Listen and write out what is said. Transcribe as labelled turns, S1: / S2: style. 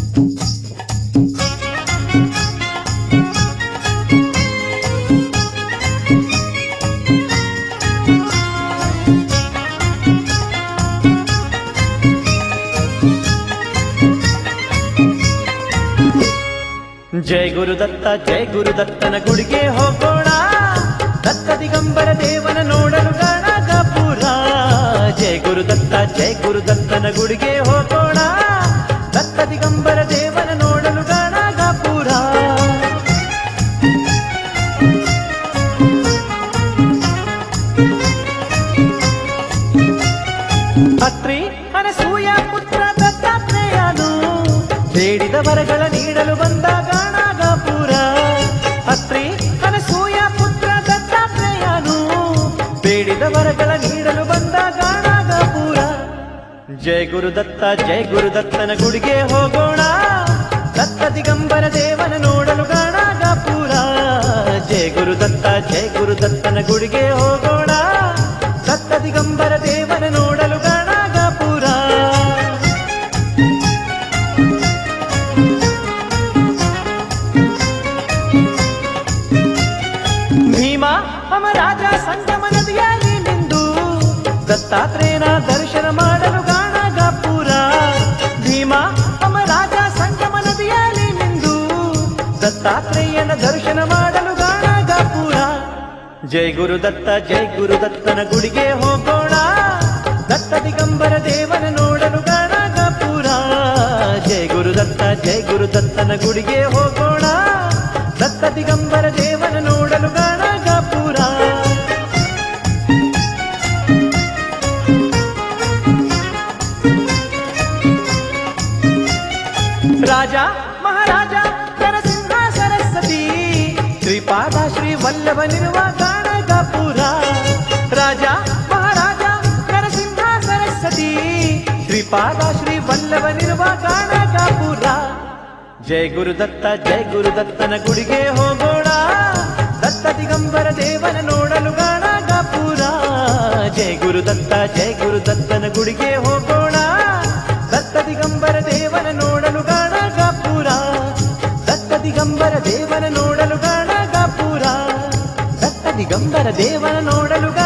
S1: ಜಯ ಗುರುದತ್ತ ಜಯ ಗುರುದತ್ತನ ಗುಡಿಗೆ ಹೋಗೋಣ ದತ್ತ ದಿಗಂಬರ ದೇವನ ನೋಡಲು ಗಣಗಪುರ ಜಯ ಗುರುದತ್ತ ಜಯ ಗುರುದತ್ತನ ಗುಡಿಗೆ ಹೋಗೋಣ ದತ್ತ ದಿಗಂಬರ ದೇವನ ನೋಡಲು ಗಣಗಪುರ ಅತ್ರಿ ಅನಸೂಯ ಪುತ್ರ ದತ್ತಾತ್ರೇಯನು ಬೇಡಿದ ವರಗಳ ನೀಡಲು ಬಂದ ಗಾಣಗಾಪುರ ಅತ್ರಿ ಅನಸೂಯ ಪುತ್ರ ದತ್ತಾತ್ರೇಯನು ಬೇಡಿದ ವರಗಳ ನೀಡಲು ಬಂದ ಗಾಣಗಾಪುರ ಜಯ ಗುರುದತ್ತ ಜಯ ಗುರುದತ್ತನ ಗುಡಿಗೆ ಹೋಗೋಣ ದತ್ತ ದಿಗಂಬರ ದೇವನ ನೋಡಲು ಗಾಣಗಾಪುರ ಜಯ ಗುರುದತ್ತ ಜಯ ಗುರುದತ್ತನ ಗುಡಿಗೆ ಹೋಗೋಣ ದತ್ತ ದಿಗಂಬರ ದೇವನ ನೋಡಲು ಗಣಗಪುರ ಭೀಮ ಅಮರಾಜ ಸಂಗಮ ನದಿಯಲ್ಲಿ ನಿಂದು ದತ್ತಾತ್ರೇಯನ ದರ್ಶನ ಮಾಡಲು ಗಾಣಗಪುರ ಭೀಮ ಅಮರಾಜ ಸಂಗಮ ನದಿಯಲ್ಲಿ ನಿಂದು ದತ್ತಾತ್ರೇಯನ ದರ್ಶನ ಮಾಡಲು ಗಾಣಗಪುರ ಜೈ ಗುರುದತ್ತ ಜೈ ಗುರುದತ್ತನ ಗುಡಿಗೆ ಹೋಗೋಣ ದತ್ತ ದಿಗಂಬರ ದೇವನ ನೋಡಲು ಗಣಗಪುರ ಜೈ ಗುರುದತ್ತ ಜೈ ಗುರುದತ್ತನ ಗುಡಿಗೆ ಹೋಗೋಣ ದತ್ತ ದಿಗಂಬರ ದೇವನ ನೋಡಲು ಗಣಗಪುರ ರಾಜ ಮಹಾರಾಜ ನರಸಿಂಹ ಸರಸ್ವತಿ ಶ್ರೀಪಾದ ಶ್ರೀ ವಲ್ಲಭನಿರುವ ಗಾಣಗಪುರ ರಾಜ ಮಹಾರಾಜ ನರಸಿಂಹ ಸರಸ್ವತಿ ಶ್ರೀಪಾದ ಶ್ರೀ ವಲ್ಲಭನಿರುವ ಗಾಣಗಪುರ ಜಯ ಗುರುದತ್ತ ಜಯ ಗುರುದತ್ತನ ಗುಡಿಗೆ ಹೋಗೋಣ ದತ್ತ ದಿಗಂಬರ ದೇವನ ನೋಡಲು ಗಾಣಗಪುರ ಜಯ ಗುರುದತ್ತ ಜಯ ಗುರುದತ್ತನ ಗುಡಿಗೆ ಹೋಗೋಣ ದತ್ತ ದಿಗಂಬರ ದೇವನ ನೋಡಲು ಗಾಣಗಪುರ ದತ್ತ ದಿಗಂಬರ ದೇವನ ನೋಡಲು ಗಾಣಗಪುರ ದತ್ತ ದಿಗಂಬರ ದೇವನ ನೋಡಲು